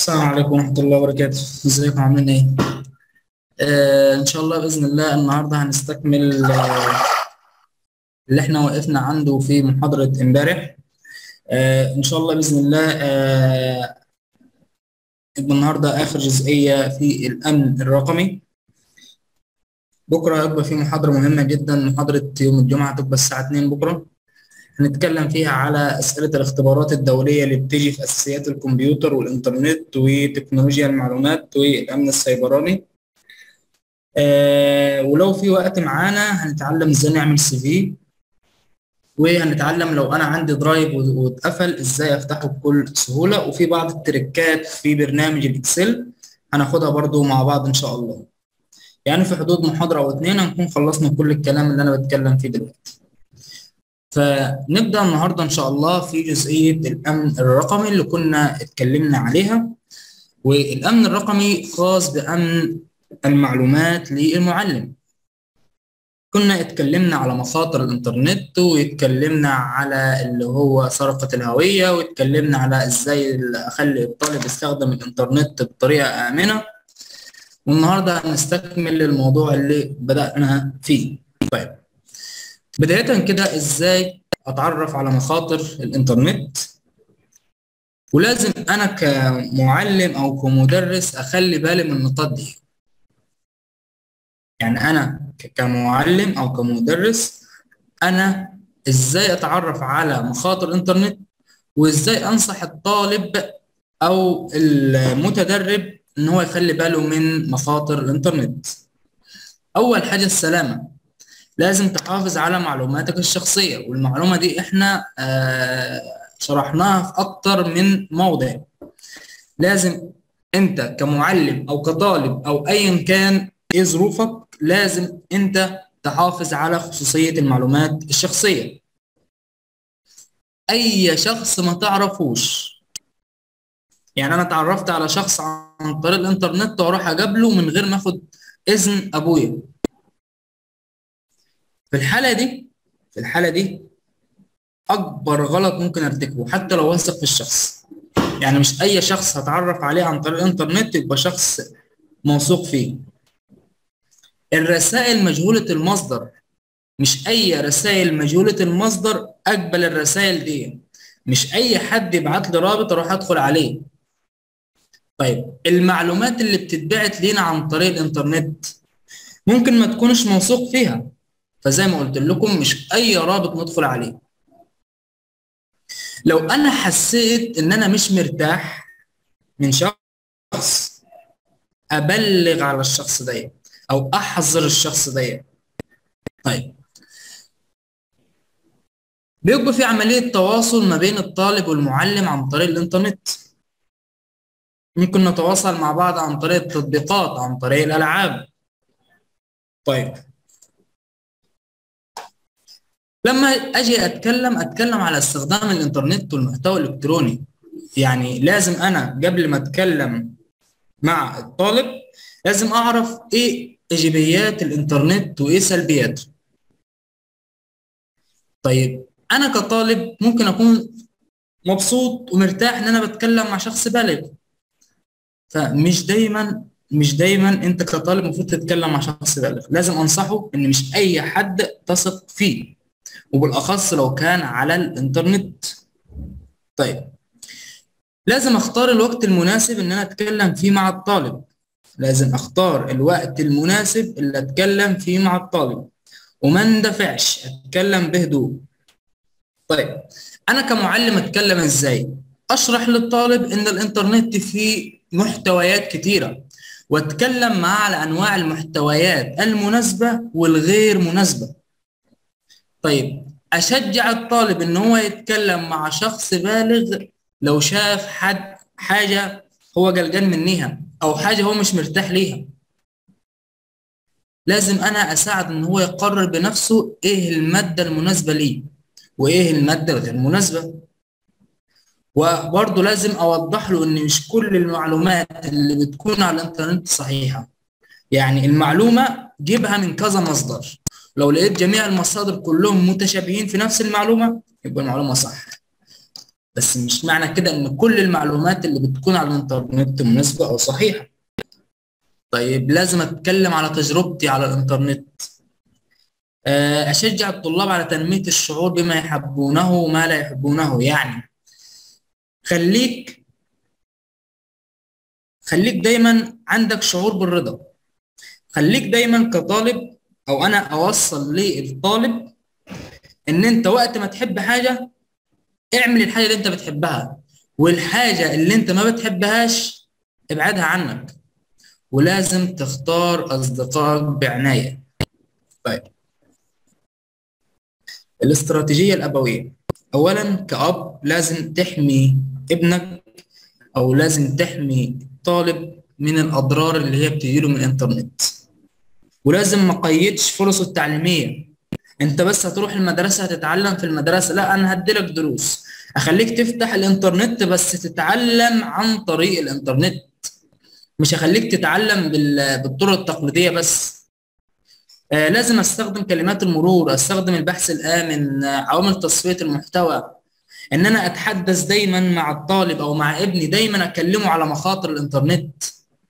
السلام عليكم ورحمة الله وبركاته ازيكم عاملين ايه؟ آه ان شاء الله بإذن الله النهاردة هنستكمل آه اللي احنا وقفنا عنده في محاضرة امبارح آه ان شاء الله بإذن الله آه يبقى النهاردة آخر جزئية في الأمن الرقمي بكرة هيبقى في محاضرة مهمة جدا محاضرة يوم الجمعة هتبقى الساعة 2 بكرة هنتكلم فيها على أسئلة الاختبارات الدولية اللي بتيجي في أساسيات الكمبيوتر والإنترنت وتكنولوجيا المعلومات والأمن السيبراني آه ولو في وقت معانا هنتعلم ازاي نعمل سي في وهنتعلم لو انا عندي درايف واتقفل ازاي افتحه بكل سهولة وفي بعض التريكات في برنامج الاكسل هناخدها برضو مع بعض ان شاء الله يعني في حدود محاضرة او اتنين هنكون خلصنا كل الكلام اللي انا بتكلم فيه دلوقتي فنبدأ النهاردة إن شاء الله في جزئية الأمن الرقمي اللي كنا اتكلمنا عليها والأمن الرقمي خاص بأمن المعلومات للمعلم كنا اتكلمنا على مخاطر الإنترنت واتكلمنا على اللي هو سرقة الهوية واتكلمنا على إزاي أخلي الطالب يستخدم الإنترنت بطريقة آمنة والنهاردة هنستكمل الموضوع اللي بدأنا فيه طيب بداية كده ازاي اتعرف على مخاطر الانترنت ولازم انا كمعلم او كمدرس اخلي بالي من النقاط دي يعني انا كمعلم او كمدرس انا ازاي اتعرف على مخاطر الانترنت وازاي انصح الطالب او المتدرب ان هو يخلي باله من مخاطر الانترنت اول حاجة السلامة لازم تحافظ على معلوماتك الشخصية والمعلومة دي احنا آه شرحناها في أكتر من موضع لازم أنت كمعلم أو كطالب أو أيا كان إيه ظروفك لازم أنت تحافظ على خصوصية المعلومات الشخصية أي شخص ما تعرفوش يعني أنا اتعرفت على شخص عن طريق الإنترنت وأروح أقابله من غير ما أخد إذن أبويا في الحالة دي في الحالة دي أكبر غلط ممكن أرتكبه حتى لو واثق في الشخص يعني مش أي شخص هتعرف عليه عن طريق الإنترنت يبقى شخص موثوق فيه الرسائل مجهولة المصدر مش أي رسائل مجهولة المصدر أقبل الرسائل دي مش أي حد يبعت لي رابط أروح أدخل عليه طيب المعلومات اللي بتتبعت لينا عن طريق الإنترنت ممكن ما تكونش موثوق فيها فزي ما قلت لكم مش اي رابط ندخل عليه لو انا حسيت ان انا مش مرتاح من شخص ابلغ على الشخص ده او احذر الشخص ده طيب بيبقى في عملية تواصل ما بين الطالب والمعلم عن طريق الانترنت ممكن نتواصل مع بعض عن طريق التطبيقات عن طريق الالعاب طيب لما اجي اتكلم اتكلم على استخدام الانترنت والمحتوى الالكتروني يعني لازم انا قبل ما اتكلم مع الطالب لازم اعرف ايه ايجابيات الانترنت وايه سلبياته طيب انا كطالب ممكن اكون مبسوط ومرتاح ان انا بتكلم مع شخص بالغ فمش دايما مش دايما انت كطالب المفروض تتكلم مع شخص بالغ لازم انصحه ان مش اي حد تثق فيه وبالاخص لو كان على الانترنت طيب لازم اختار الوقت المناسب ان انا اتكلم فيه مع الطالب لازم اختار الوقت المناسب اللي اتكلم فيه مع الطالب وما اندفعش اتكلم بهدوء طيب انا كمعلم اتكلم ازاي اشرح للطالب ان الانترنت فيه محتويات كتيره واتكلم معاه على انواع المحتويات المناسبه والغير مناسبه طيب اشجع الطالب ان هو يتكلم مع شخص بالغ لو شاف حد حاجه هو قلقان منيها او حاجه هو مش مرتاح ليها لازم انا اساعد ان هو يقرر بنفسه ايه الماده المناسبه ليه وايه الماده الغير مناسبه وبرضه لازم اوضح له ان مش كل المعلومات اللي بتكون على الانترنت صحيحه يعني المعلومه جيبها من كذا مصدر لو لقيت جميع المصادر كلهم متشابهين في نفس المعلومة يبقى المعلومة صح بس مش معنى كده ان كل المعلومات اللي بتكون على الانترنت مناسبة او صحيحة طيب لازم اتكلم على تجربتي على الانترنت اشجع الطلاب على تنمية الشعور بما يحبونه وما لا يحبونه يعني خليك خليك دايما عندك شعور بالرضا خليك دايما كطالب او انا اوصل للطالب ان انت وقت ما تحب حاجة اعمل الحاجة اللي انت بتحبها والحاجة اللي انت ما بتحبهاش ابعدها عنك ولازم تختار اصدقائك بعناية طيب الاستراتيجية الأبوية أولا كأب لازم تحمي ابنك أو لازم تحمي الطالب من الأضرار اللي هي بتجيله من الإنترنت ولازم ما قيدش فرصه التعليمية أنت بس هتروح المدرسة هتتعلم في المدرسة لا أنا هديلك دروس أخليك تفتح الإنترنت بس تتعلم عن طريق الإنترنت مش هخليك تتعلم بالطرق التقليدية بس آه لازم استخدم كلمات المرور استخدم البحث الامن آه عوامل تصفيه المحتوى ان انا اتحدث دايما مع الطالب او مع ابني دايما اكلمه على مخاطر الانترنت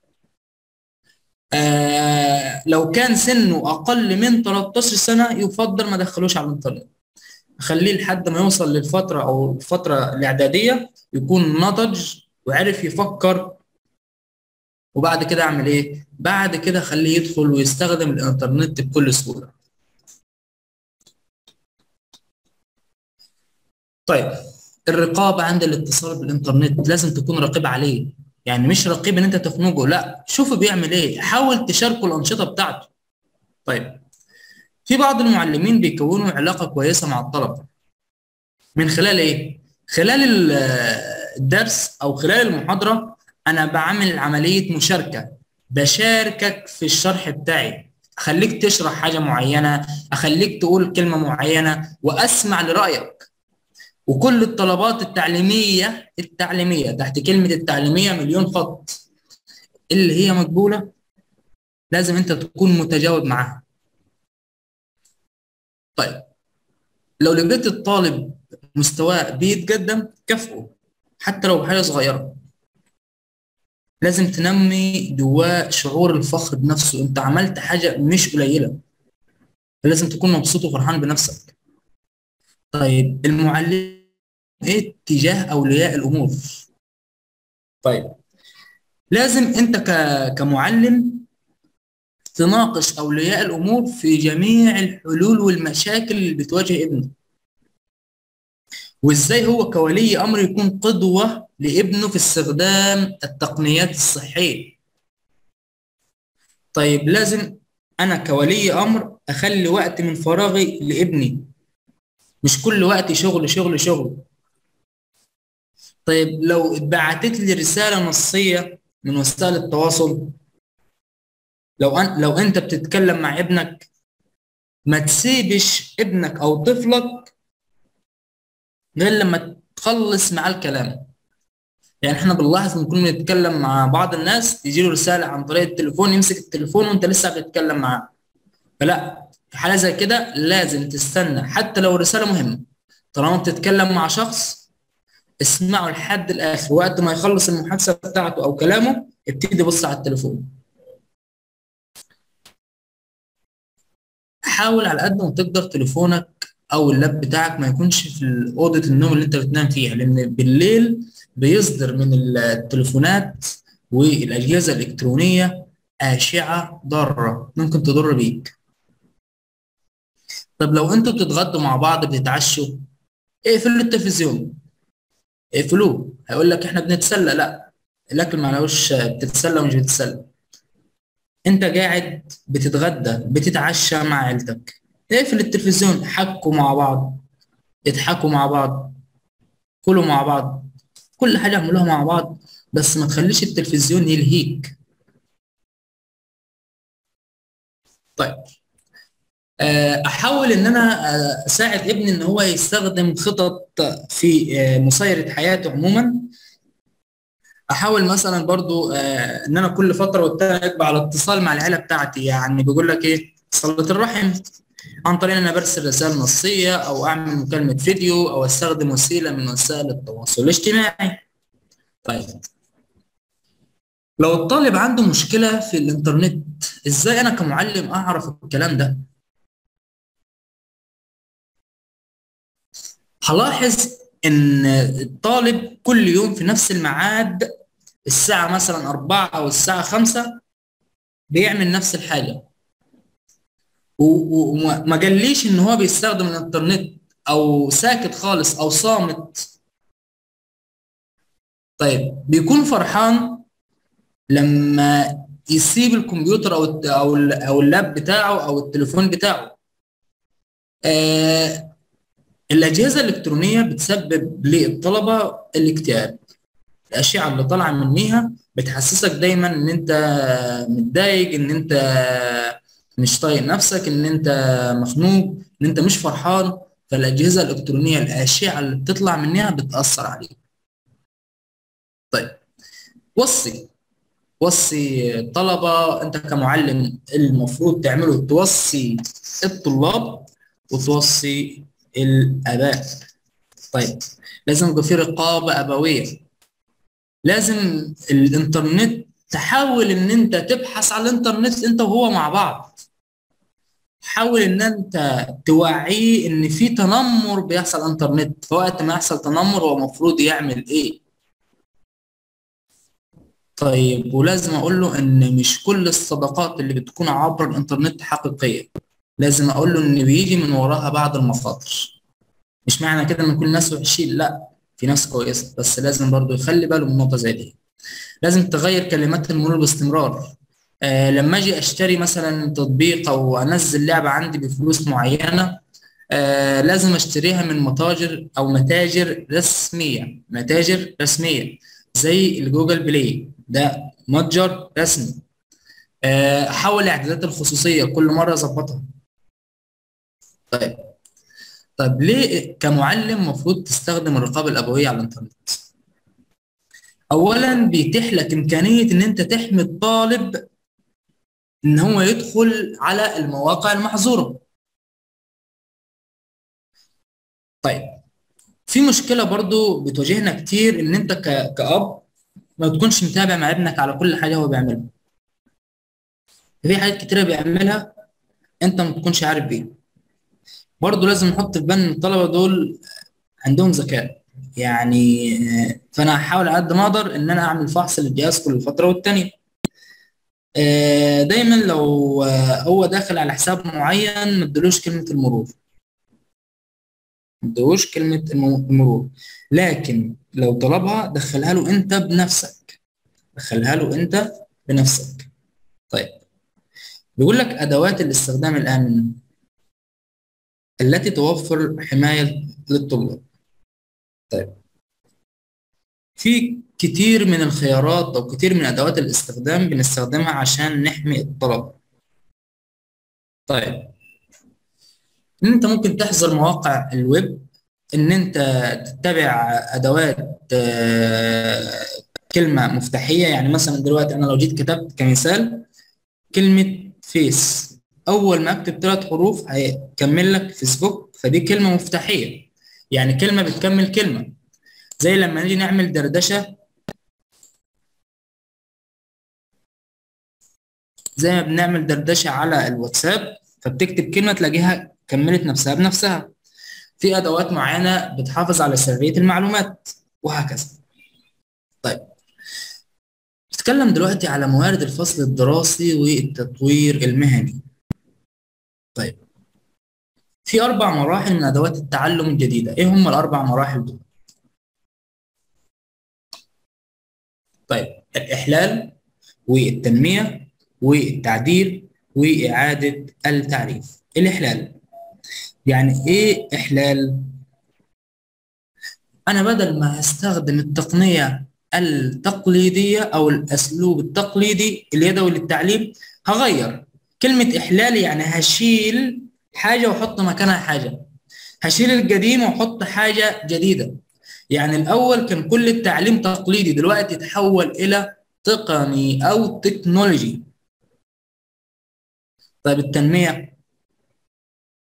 آه لو كان سنه اقل من 13 سنه يفضل ما ادخلوش على الانترنت اخليه لحد ما يوصل للفتره او الفتره الاعداديه يكون نضج وعرف يفكر وبعد كده اعمل ايه بعد كده خليه يدخل ويستخدم الانترنت بكل سهوله طيب الرقابه عند الاتصال بالانترنت لازم تكون رقيب عليه يعني مش رقيب ان انت تخنقه لا شوفه بيعمل ايه حاول تشاركه الانشطه بتاعته طيب في بعض المعلمين بيكونوا علاقه كويسه مع الطلبه من خلال ايه خلال الدرس او خلال المحاضره انا بعمل عمليه مشاركه بشاركك في الشرح بتاعي اخليك تشرح حاجه معينه اخليك تقول كلمه معينه واسمع لرايك وكل الطلبات التعليميه التعليميه تحت كلمه التعليميه مليون خط اللي هي مقبوله لازم انت تكون متجاوب معاها طيب لو لقيت الطالب مستواه بيتقدم كافئه حتى لو بحاجه صغيره لازم تنمي جواه شعور الفخر بنفسه انت عملت حاجه مش قليله لازم تكون مبسوط وفرحان بنفسك طيب المعلم ايه اتجاه اولياء الامور طيب لازم انت ك... كمعلم تناقش اولياء الامور في جميع الحلول والمشاكل اللي بتواجه ابنك وازاي هو كولي امر يكون قدوه لابنه في استخدام التقنيات الصحيه طيب لازم انا كولي امر اخلي وقت من فراغي لابني مش كل وقت شغل شغل شغل طيب لو اتبعتت لي رساله نصيه من وسائل التواصل لو أن لو انت بتتكلم مع ابنك ما تسيبش ابنك او طفلك غير لما تخلص معاه الكلام يعني احنا بنلاحظ ان كنا بنتكلم مع بعض الناس يجي له رساله عن طريق التليفون يمسك التليفون وانت لسه بتتكلم معاه فلا في حاله زي كده لازم تستنى حتى لو الرساله مهمه طالما بتتكلم مع شخص اسمعه لحد الاخر وقت ما يخلص المحادثه بتاعته او كلامه ابتدي بص على التليفون حاول على قد ما تقدر تليفونك او اللاب بتاعك ما يكونش في اوضه النوم اللي انت بتنام فيها لان بالليل بيصدر من التليفونات والاجهزه الالكترونيه اشعه ضاره ممكن تضر بيك طب لو انتوا بتتغدوا مع بعض بتتعشوا اقفلوا التلفزيون اقفلوه هيقول لك احنا بنتسلى لا الاكل معلوش بتتسلى ومش بتتسلى انت قاعد بتتغدى بتتعشى مع عيلتك اقفل التلفزيون حكوا مع بعض اضحكوا مع بعض كلوا مع بعض كل حاجة اعملوها مع بعض بس ما تخليش التلفزيون يلهيك طيب احاول ان انا اساعد ابني ان هو يستخدم خطط في مسيرة حياته عموما احاول مثلا برضو ان انا كل فتره والتانيه ابقى على اتصال مع العيله بتاعتي يعني بيقول لك ايه صله الرحم عن طريق ان انا برسل رسائل نصيه او اعمل مكالمه فيديو او استخدم وسيله من وسائل التواصل الاجتماعي طيب لو الطالب عنده مشكله في الانترنت ازاي انا كمعلم اعرف الكلام ده هلاحظ ان الطالب كل يوم في نفس الميعاد الساعه مثلا 4 او الساعه 5 بيعمل نفس الحاجه وما قاليش ان هو بيستخدم الانترنت او ساكت خالص او صامت طيب بيكون فرحان لما يسيب الكمبيوتر او او او اللاب بتاعه او التليفون بتاعه آه الاجهزه الالكترونيه بتسبب للطلبه الاكتئاب الاشعه اللي طالعه منيها بتحسسك دايما ان انت متضايق ان انت مش طايق نفسك ان انت مخنوق ان انت مش فرحان فالاجهزه الالكترونيه الاشعه اللي بتطلع منها بتاثر عليك طيب وصي وصي الطلبه انت كمعلم المفروض تعمله توصي الطلاب وتوصي الاباء طيب لازم يبقى في رقابه ابويه لازم الانترنت تحاول ان انت تبحث على الانترنت انت وهو مع بعض حاول ان انت توعيه ان في تنمر بيحصل على الانترنت فوقت ما يحصل تنمر هو المفروض يعمل ايه طيب ولازم اقول له ان مش كل الصداقات اللي بتكون عبر الانترنت حقيقيه لازم اقول له ان بيجي من وراها بعض المخاطر مش معنى كده ان كل الناس وحشين لا في ناس كويسه بس لازم برضو يخلي باله من نقطه زي دي لازم تغير كلمات المرور باستمرار آه لما اجي اشتري مثلا تطبيق او انزل لعبه عندي بفلوس معينه آه لازم اشتريها من متاجر او متاجر رسميه متاجر رسميه زي الجوجل بلاي ده متجر رسمي آه احول اعدادات الخصوصيه كل مره اظبطها طيب طيب ليه كمعلم المفروض تستخدم الرقابه الابويه على الانترنت اولا بيتيح لك امكانيه ان انت تحمي الطالب ان هو يدخل على المواقع المحظوره طيب في مشكله برضو بتواجهنا كتير ان انت كاب ما تكونش متابع مع ابنك على كل حاجه هو بيعملها في حاجات كتيره بيعملها انت ما تكونش عارف بيها برضو لازم نحط في بالنا الطلبه دول عندهم ذكاء يعني فانا هحاول على قد ما اقدر ان انا اعمل فحص للجهاز كل فتره والتانيه دايما لو هو داخل على حساب معين ما تدلوش كلمه المرور ما تدلوش كلمه المرور لكن لو طلبها دخلها له انت بنفسك دخلها له انت بنفسك طيب بيقول لك ادوات الاستخدام الامن التي توفر حمايه للطلاب طيب في كتير من الخيارات او كتير من ادوات الاستخدام بنستخدمها عشان نحمي الطلبه طيب ان انت ممكن تحظر مواقع الويب ان انت تتبع ادوات كلمه مفتاحيه يعني مثلا دلوقتي انا لو جيت كتبت كمثال كلمه فيس اول ما اكتب ثلاث حروف هيكمل لك فيسبوك فدي كلمه مفتاحيه يعني كلمه بتكمل كلمه زي لما نيجي نعمل دردشه زي ما بنعمل دردشه على الواتساب فبتكتب كلمه تلاقيها كملت نفسها بنفسها في ادوات معينه بتحافظ على سريه المعلومات وهكذا طيب نتكلم دلوقتي على موارد الفصل الدراسي والتطوير المهني طيب في اربع مراحل من ادوات التعلم الجديده ايه هم الاربع مراحل دول طيب الاحلال والتنميه والتعديل واعاده التعريف الاحلال يعني ايه احلال انا بدل ما هستخدم التقنيه التقليديه او الاسلوب التقليدي اليدوي للتعليم هغير كلمه احلال يعني هشيل حاجه واحط مكانها حاجه هشيل القديم واحط حاجه جديده يعني الاول كان كل التعليم تقليدي دلوقتي تحول الى تقني او تكنولوجي طيب التنميه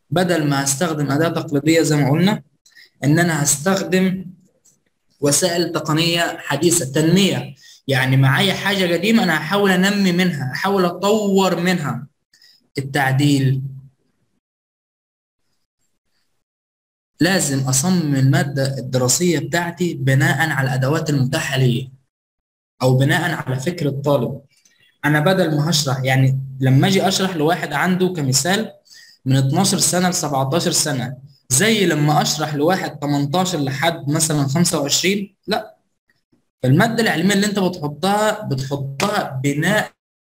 بدل ما هستخدم اداه تقليديه زي ما قلنا ان انا هستخدم وسائل تقنيه حديثه تنميه يعني معايا حاجه قديمه انا هحاول انمي منها احاول اطور منها التعديل لازم اصمم الماده الدراسيه بتاعتي بناء على الادوات المتاحه لي او بناء على فكر الطالب انا بدل ما هشرح يعني لما اجي اشرح لواحد عنده كمثال من 12 سنه ل 17 سنه زي لما اشرح لواحد 18 لحد مثلا 25 لا الماده العلميه اللي انت بتحطها بتحطها بناء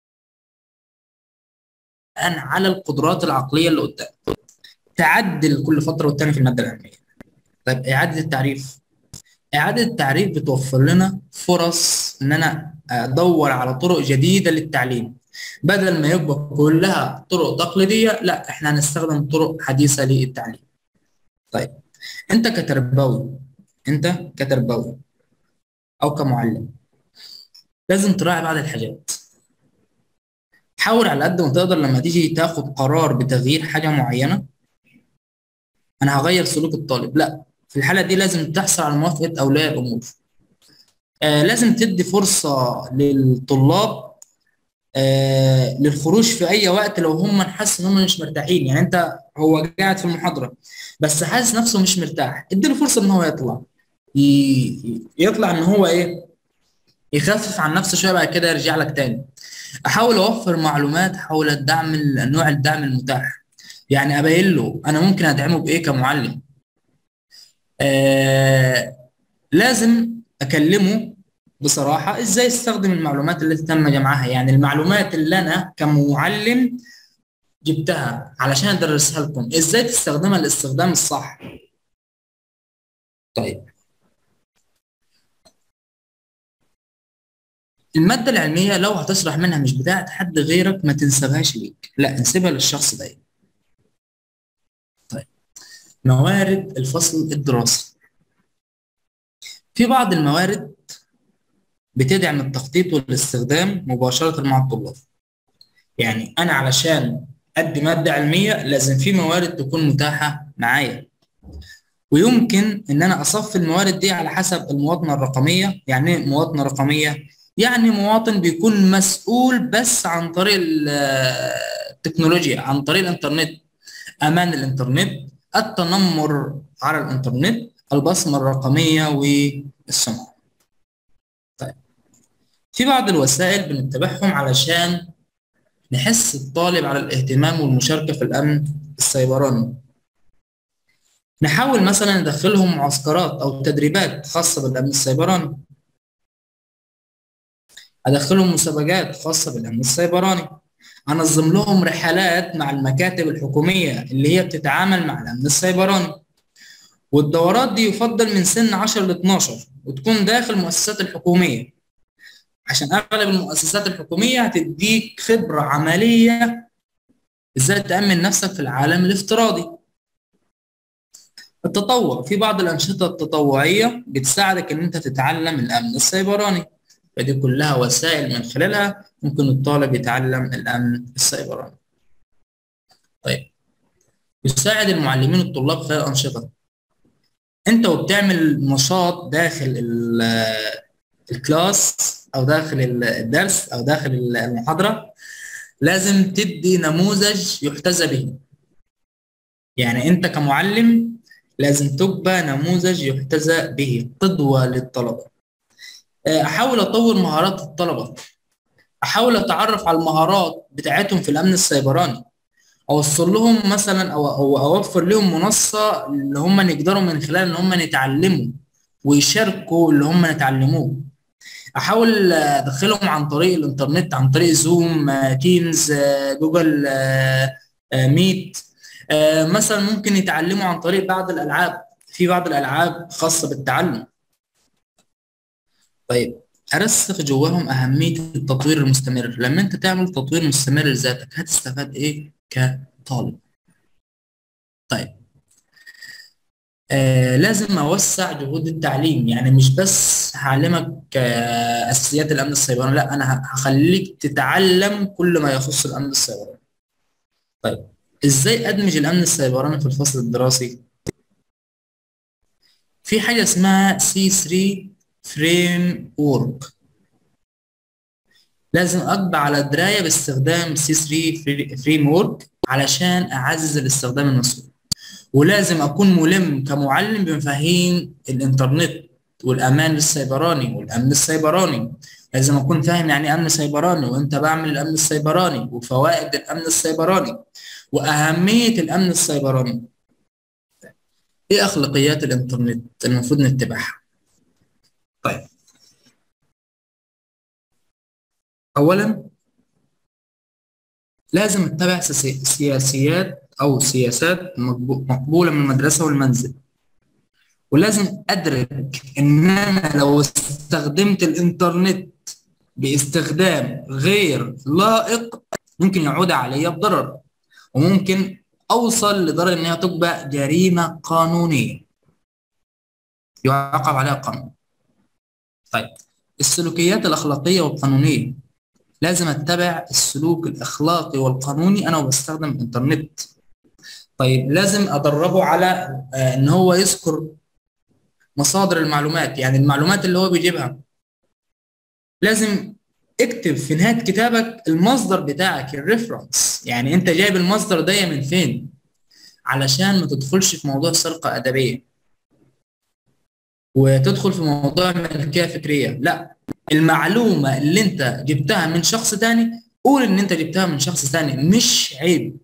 على القدرات العقليه اللي قدام تعدل كل فتره والتانيه في الماده العلميه طيب اعاده التعريف اعاده التعريف بتوفر لنا فرص ان انا ادور على طرق جديده للتعليم بدل ما يبقى كلها طرق تقليديه لا احنا هنستخدم طرق حديثه للتعليم طيب انت كتربوي انت كتربوي او كمعلم لازم تراعي بعض الحاجات حاول على قد ما تقدر لما تيجي تاخد قرار بتغيير حاجه معينه انا هغير سلوك الطالب لا في الحاله دي لازم تحصل على موافقه اولياء الامور آه لازم تدي فرصه للطلاب آه للخروج في اي وقت لو هم حاسس ان هم مش مرتاحين يعني انت هو قاعد في المحاضره بس حاسس نفسه مش مرتاح اديله فرصه ان هو يطلع يطلع ان هو ايه يخفف عن نفسه شويه بعد كده يرجع لك تاني احاول اوفر معلومات حول الدعم نوع الدعم المتاح يعني ابين له انا ممكن ادعمه بايه كمعلم آه لازم اكلمه بصراحه ازاي استخدم المعلومات التي تم جمعها يعني المعلومات اللي انا كمعلم جبتها علشان ادرسها لكم ازاي تستخدمها الاستخدام الصح طيب المادة العلمية لو هتشرح منها مش بتاعت حد غيرك ما تنسبهاش ليك لا انسبها للشخص ده طيب موارد الفصل الدراسي في بعض الموارد بتدعم التخطيط والاستخدام مباشرة مع الطلاب يعني أنا علشان أدي مادة علمية لازم في موارد تكون متاحة معايا ويمكن إن أنا أصفي الموارد دي على حسب المواطنة الرقمية يعني إيه مواطنة رقمية؟ يعني مواطن بيكون مسؤول بس عن طريق التكنولوجيا عن طريق الإنترنت أمان الإنترنت التنمر على الإنترنت البصمة الرقمية والسمعة طيب في بعض الوسائل بنتبعهم علشان نحس الطالب على الاهتمام والمشاركة في الأمن السيبراني نحاول مثلا ندخلهم معسكرات أو تدريبات خاصة بالأمن السيبراني أدخلهم مسابقات خاصة بالأمن السيبراني أنظم لهم رحلات مع المكاتب الحكومية اللي هي بتتعامل مع الأمن السيبراني والدورات دي يفضل من سن 10 ل 12 وتكون داخل المؤسسات الحكومية عشان أغلب المؤسسات الحكومية هتديك خبرة عملية إزاي تأمن نفسك في العالم الافتراضي التطوع في بعض الأنشطة التطوعية بتساعدك إن أنت تتعلم الأمن السيبراني فدي كلها وسائل من خلالها ممكن الطالب يتعلم الأمن السيبراني طيب يساعد المعلمين الطلاب خلال الأنشطة أنت وبتعمل نشاط داخل الكلاس أو داخل الدرس أو داخل المحاضرة لازم تدي نموذج يحتذى به يعني أنت كمعلم لازم تبقى نموذج يحتذى به قدوة للطلبة احاول اطور مهارات الطلبه احاول اتعرف على المهارات بتاعتهم في الامن السيبراني اوصل لهم مثلا او او اوفر لهم منصه اللي هم يقدروا من خلال ان هم يتعلموا ويشاركوا اللي هم يتعلموه احاول ادخلهم عن طريق الانترنت عن طريق زوم تيمز جوجل ميت مثلا ممكن يتعلموا عن طريق بعض الالعاب في بعض الالعاب خاصه بالتعلم طيب ارسخ جواهم اهميه التطوير المستمر لما انت تعمل تطوير مستمر لذاتك هتستفاد ايه كطالب طيب آه لازم اوسع جهود التعليم يعني مش بس هعلمك آه اساسيات الامن السيبراني لا انا هخليك تتعلم كل ما يخص الامن السيبراني طيب ازاي ادمج الامن السيبراني في الفصل الدراسي في حاجه اسمها سي 3 فريم وورك لازم اقبع على درايه باستخدام سي 3 فريم وورك علشان اعزز الاستخدام المسؤول ولازم اكون ملم كمعلم بمفاهيم الانترنت والامان السيبراني والامن السيبراني لازم اكون فاهم يعني امن سيبراني وانت بعمل الامن السيبراني وفوائد الامن السيبراني واهميه الامن السيبراني ايه اخلاقيات الانترنت المفروض نتبعها طيب اولا لازم اتبع سياسيات او سياسات مقبوله من المدرسه والمنزل ولازم ادرك ان انا لو استخدمت الانترنت باستخدام غير لائق ممكن يعود علي بضرر وممكن اوصل لدرجه انها تبقى جريمه قانونيه يعاقب عليها القانون طيب السلوكيات الاخلاقيه والقانونيه لازم اتبع السلوك الاخلاقي والقانوني انا وبستخدم الانترنت طيب لازم ادربه على ان هو يذكر مصادر المعلومات يعني المعلومات اللي هو بيجيبها لازم اكتب في نهايه كتابك المصدر بتاعك الريفرنس يعني انت جايب المصدر ده من فين علشان ما تدخلش في موضوع سرقه ادبيه وتدخل في موضوع ملكيه فكريه لا المعلومه اللي انت جبتها من شخص تاني قول ان انت جبتها من شخص تاني مش عيب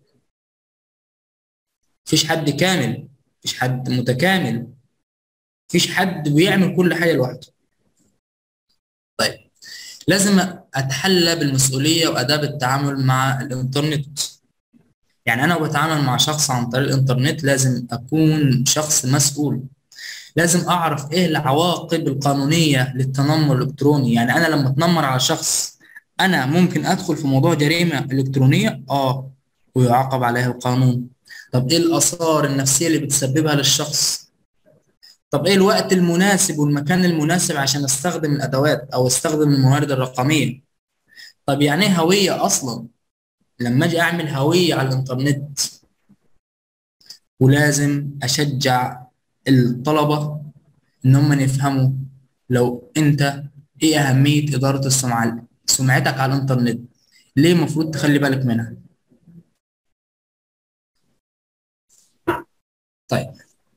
مفيش حد كامل مفيش حد متكامل مفيش حد بيعمل كل حاجه لوحده طيب لازم اتحلى بالمسؤوليه واداب التعامل مع الانترنت يعني انا بتعامل مع شخص عن طريق الانترنت لازم اكون شخص مسؤول لازم اعرف ايه العواقب القانونيه للتنمر الالكتروني يعني انا لما اتنمر على شخص انا ممكن ادخل في موضوع جريمه الكترونيه اه ويعاقب عليها القانون طب ايه الاثار النفسيه اللي بتسببها للشخص طب ايه الوقت المناسب والمكان المناسب عشان استخدم الادوات او استخدم الموارد الرقميه طب يعني ايه هويه اصلا لما اجي اعمل هويه على الانترنت ولازم اشجع الطلبه ان هم يفهموا لو انت ايه اهميه اداره السمعه سمعتك على الانترنت ليه المفروض تخلي بالك منها طيب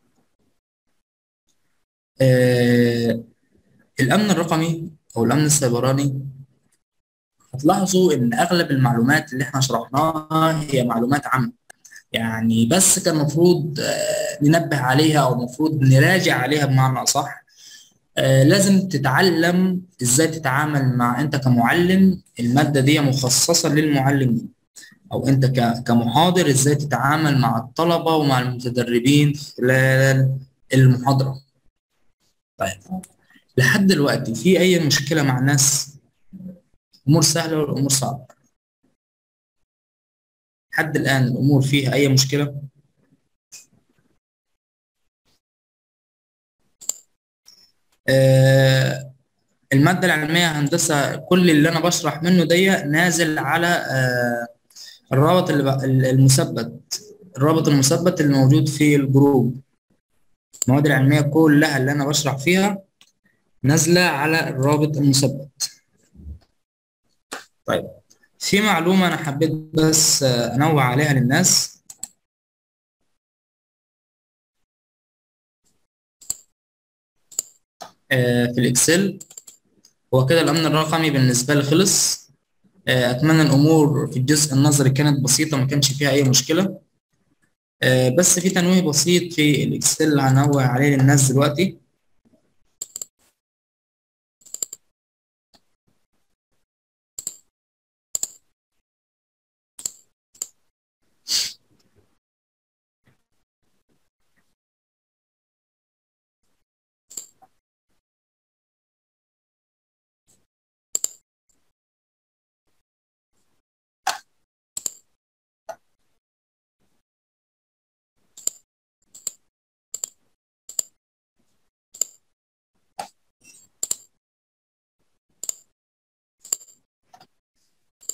آه الامن الرقمي او الامن السيبراني هتلاحظوا ان اغلب المعلومات اللي احنا شرحناها هي معلومات عامه يعني بس كان المفروض آه ننبه عليها او المفروض نراجع عليها بمعنى اصح آه لازم تتعلم ازاي تتعامل مع انت كمعلم الماده دي مخصصه للمعلمين او انت كمحاضر ازاي تتعامل مع الطلبه ومع المتدربين خلال المحاضره طيب لحد دلوقتي في اي مشكله مع الناس امور سهله ولا امور صعبه لحد الان الامور فيها اي مشكله آه الماده العلميه هندسه كل اللي انا بشرح منه دي نازل على آه الرابط اللي المثبت الرابط المثبت اللي موجود في الجروب المواد العلميه كلها اللي انا بشرح فيها نازله على الرابط المثبت طيب في معلومه انا حبيت بس انوه عليها للناس في الاكسل هو كده الامن الرقمي بالنسبه لي خلص اتمنى الامور في الجزء النظري كانت بسيطه ما كانش فيها اي مشكله بس في تنويه بسيط في الاكسل هنوه عليه للناس دلوقتي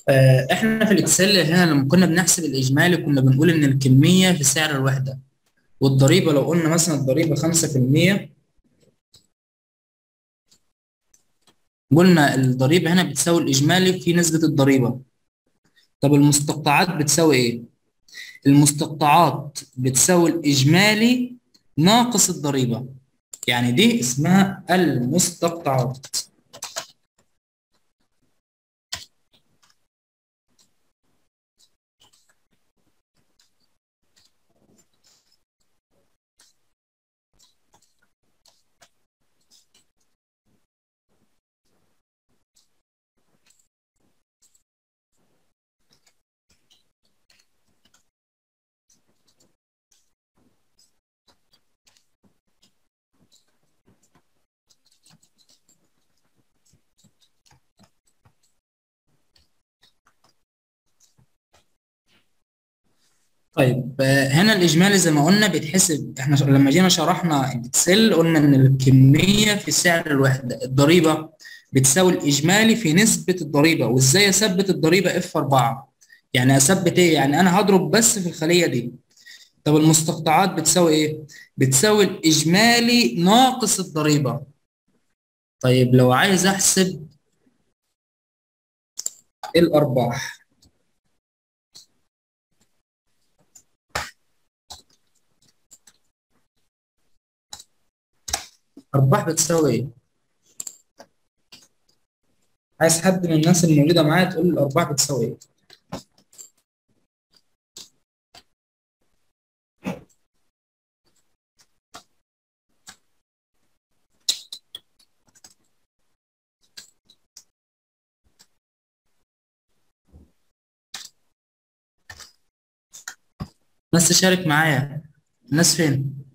آه، احنا في الاكسل هنا لما كنا بنحسب الاجمالي كنا بنقول ان الكميه في سعر الوحده والضريبه لو قلنا مثلا الضريبه 5% قلنا الضريبه هنا بتساوي الاجمالي في نسبه الضريبه طب المستقطعات بتساوي ايه المستقطعات بتساوي الاجمالي ناقص الضريبه يعني دي اسمها المستقطعات طيب آه، هنا الإجمالي زي ما قلنا بيتحسب احنا ش- لما جينا شرحنا الإكسل قلنا إن الكمية في سعر الوحدة الضريبة بتساوي الإجمالي في نسبة الضريبة وإزاي أثبت الضريبة اف 4 يعني أثبت إيه؟ يعني أنا هضرب بس في الخلية دي طب المستقطعات بتساوي إيه؟ بتساوي الإجمالي ناقص الضريبة طيب لو عايز أحسب الأرباح أرباح بتساوي إيه؟ عايز حد من الناس الموجودة معايا تقول لي الأرباح بتساوي إيه؟ ناس تشارك معايا الناس فين؟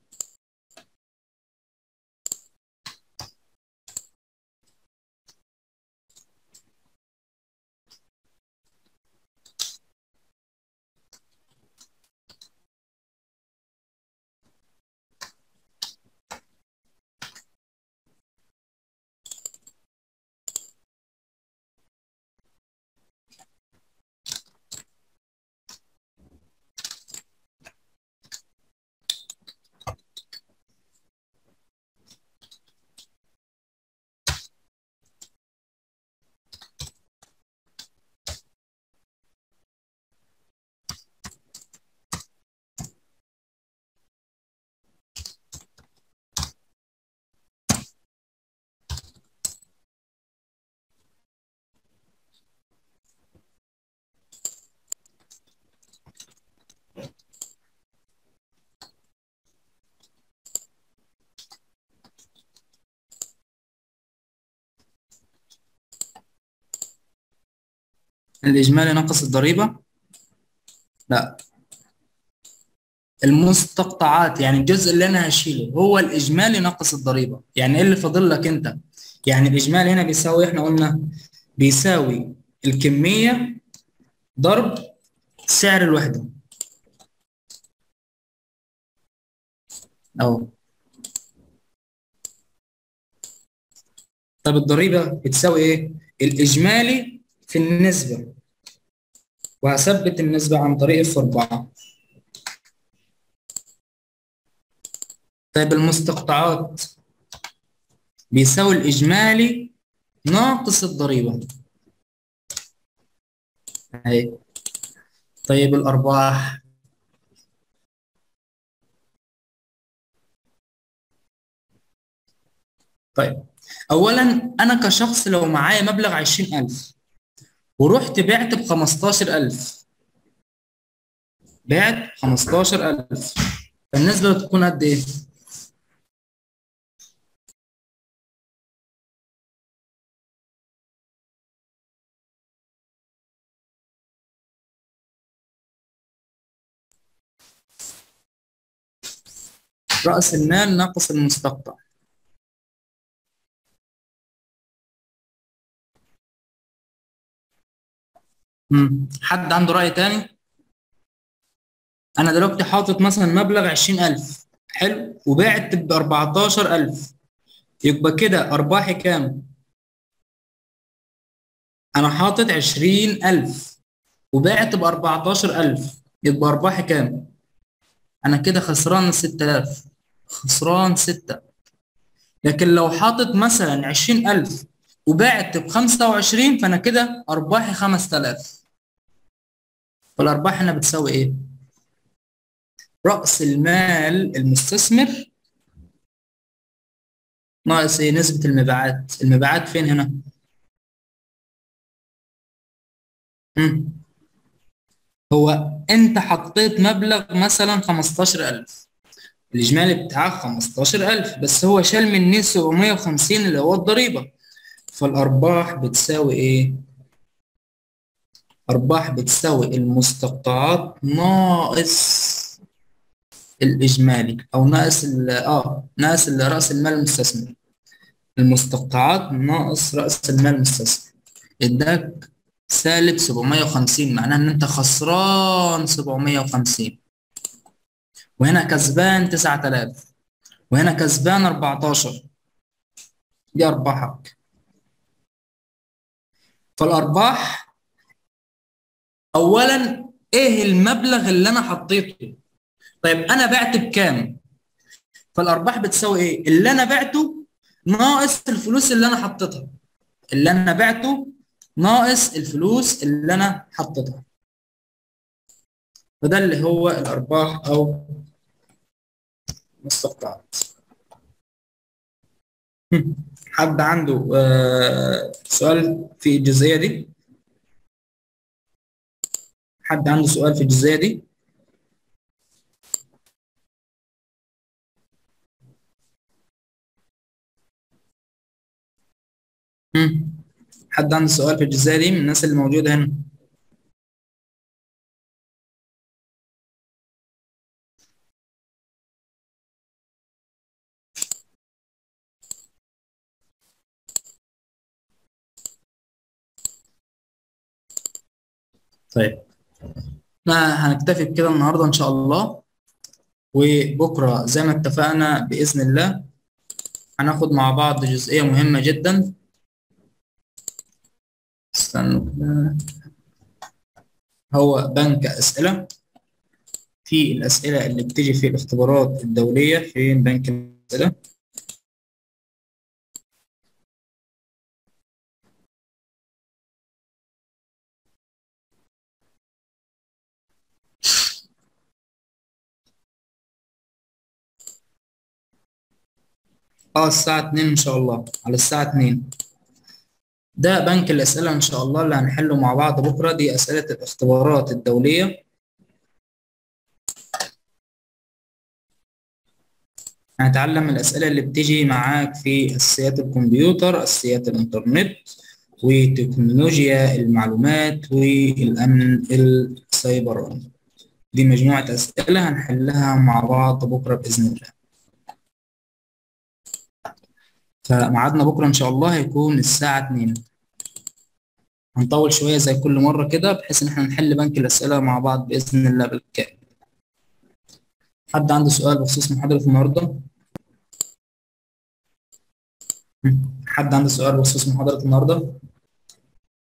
الإجمالي ناقص الضريبة؟ لا المستقطعات يعني الجزء اللي أنا هشيله هو الإجمالي ناقص الضريبة يعني إيه اللي فاضل لك أنت؟ يعني الإجمالي هنا بيساوي إحنا قلنا بيساوي الكمية ضرب سعر الوحدة أهو طب الضريبة بتساوي إيه؟ الإجمالي في النسبة وهثبت النسبة عن طريق اف 4 طيب المستقطعات بيساوي الإجمالي ناقص الضريبة أهي طيب الأرباح طيب أولا أنا كشخص لو معايا مبلغ 20000 ورحت بعت ب 15000 بعت 15000 فالنسبة بتكون قد إيه؟ رأس المال ناقص المستقطع مم. حد عنده رأي تاني؟ أنا دلوقتي حاطط مثلا مبلغ 20000 حلو وبعت ب 14000 يبقى كده أرباحي كام؟ انا حاطط عشرين الف وبعت باربعتاشر الف يبقى ارباحي كام انا كده خسران ستة الاف خسران ستة لكن لو حاطط مثلا عشرين الف وبعت بخمسة وعشرين فانا كده ارباحي خمسة الاف فالارباح هنا بتساوي ايه رأس المال المستثمر ناقص ايه نسبة المبيعات المبيعات فين هنا مم. هو انت حطيت مبلغ مثلا 15000 الاجمالي بتاعك 15000 بس هو شال مني 750 اللي هو الضريبة فالارباح بتساوي ايه ارباح بتساوي المستقطعات ناقص الاجمالي او ناقص ال اه ناقص راس المال المستثمر المستقطعات ناقص راس المال المستثمر اداك سالب 750 معناها ان انت خسران 750 وهنا كسبان 9000 وهنا كسبان 14 دي ارباحك فالارباح اولا ايه المبلغ اللي انا حطيته طيب انا بعت بكام فالارباح بتساوي ايه اللي انا بعته ناقص الفلوس اللي انا حطيتها اللي انا بعته ناقص الفلوس اللي انا حطيتها فده اللي هو الارباح او مستقطعات حد عنده آه سؤال في الجزئيه دي حد عنده سؤال في الجزئيه دي مم. حد عنده سؤال في الجزئية دي من الناس اللي موجودة هنا طيب احنا هنكتفي بكده النهارده ان شاء الله وبكره زي ما اتفقنا باذن الله هناخد مع بعض جزئيه مهمه جدا استنوا كده هو بنك أسئلة في الأسئلة اللي بتيجي في الاختبارات الدولية في بنك الأسئلة اه الساعة 2 إن شاء الله على الساعة 2 ده بنك الأسئلة إن شاء الله اللي هنحله مع بعض بكرة دي أسئلة الاختبارات الدولية هنتعلم الأسئلة اللي بتيجي معاك في أساسيات الكمبيوتر أساسيات الإنترنت وتكنولوجيا المعلومات والأمن السيبراني دي مجموعة أسئلة هنحلها مع بعض بكرة بإذن الله فميعادنا بكرة إن شاء الله هيكون الساعة 2 هنطول شوية زي كل مرة كده بحيث إن احنا نحل بنك الأسئلة مع بعض بإذن الله بالكامل حد عنده سؤال بخصوص محاضرة النهاردة؟ حد عنده سؤال بخصوص محاضرة النهاردة؟